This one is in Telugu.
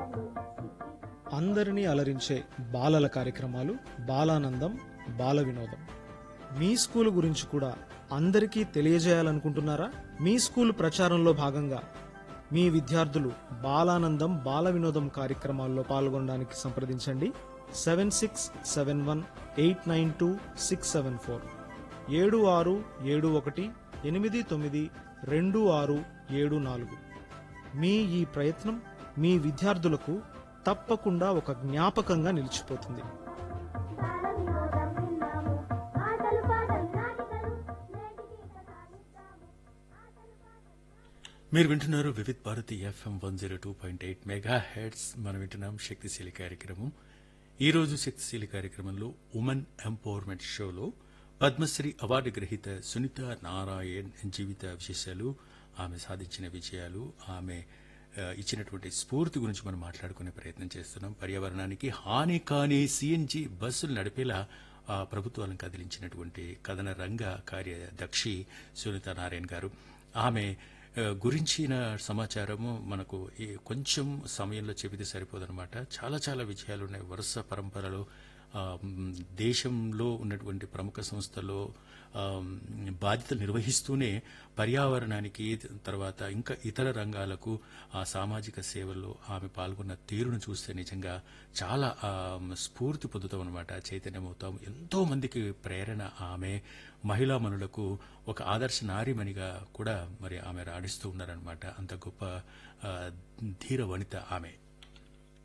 అందరినీ అలరించే బాలల కార్యక్రమాలు బాలానందం బాల వినోదం మీ స్కూల్ గురించి కూడా అందరికీ తెలియజేయాలనుకుంటున్నారా మీ స్కూల్ ప్రచారంలో భాగంగా మీ విద్యార్థులు బాలానందం బాల వినోదం కార్యక్రమాల్లో పాల్గొనడానికి సంప్రదించండి seven six seven one eight nine two six seven four ఏడు ఆరు ఏడు ఒకటి ఎనిమిది తొమ్మిది రెండు ఆరు ఏడు నాలుగు మీ ఈ ప్రయత్నం మీ విద్యార్థులకు తప్పకుండా ఒక జ్ఞాపకంగా నిలిచిపోతుంది బాలవినోదం విన్నాము ఆటలు పాటలు నాటికలు నేటికి కథ ఆటలు పాటలు మీరు వింటున్నారు Vividh Bharati FM one zero two point eight mega hits మనం వింటున్నాం శక్తిశీలి కార్యక్రమం ఈ రోజు శక్తిశీలి కార్యక్రమంలో ఉమెన్ ఎంపవర్మెంట్ షోలో పద్మశ్రీ అవార్డు గ్రహీత సునీత నారాయణ్ జీవిత విశేషాలు ఆమె సాధించిన విజయాలు ఆమె ఆ, ఇచ్చినటువంటి స్ఫూర్తి గురించి మనం మాట్లాడుకునే ప్రయత్నం చేస్తున్నాం పర్యావరణానికి హాని కాని సిఎన్జి బస్సులు నడిపేలా ఆ, ప్రభుత్వాలను కదిలించినటువంటి కథన రంగ కార్యదక్షి సునీత నారాయణ గారు ఆమె ఆ, గురించిన సమాచారము మనకు ఈ కొంచెం సమయంలో చెబితే సరిపోదన్నమాట చాలా చాలా విజయాలు ఉన్నాయి వరుస పరంపరలో ఆ, మ్, దేశంలో ఉన్నటువంటి ప్రముఖ సంస్థల్లో ఆ, మ్, బాధ్యతలు నిర్వహిస్తూనే పర్యావరణానికి తర్వాత ఇంకా ఇతర రంగాలకు ఆ సామాజిక సేవల్లో ఆమె పాల్గొన్న తీరును చూస్తే నిజంగా చాలా ఆ, మ్, స్ఫూర్తి పొందుతాం అనమాట చైతన్యమవుతాం ఎంతో మందికి ప్రేరణ ఆమె మహిళా మనులకు ఒక ఆదర్శ నారిమణిగా కూడా మరి ఆమె రాణిస్తూ ఉన్నారనమాట అంత గొప్ప ఆ, ధీర వనిత ఆమె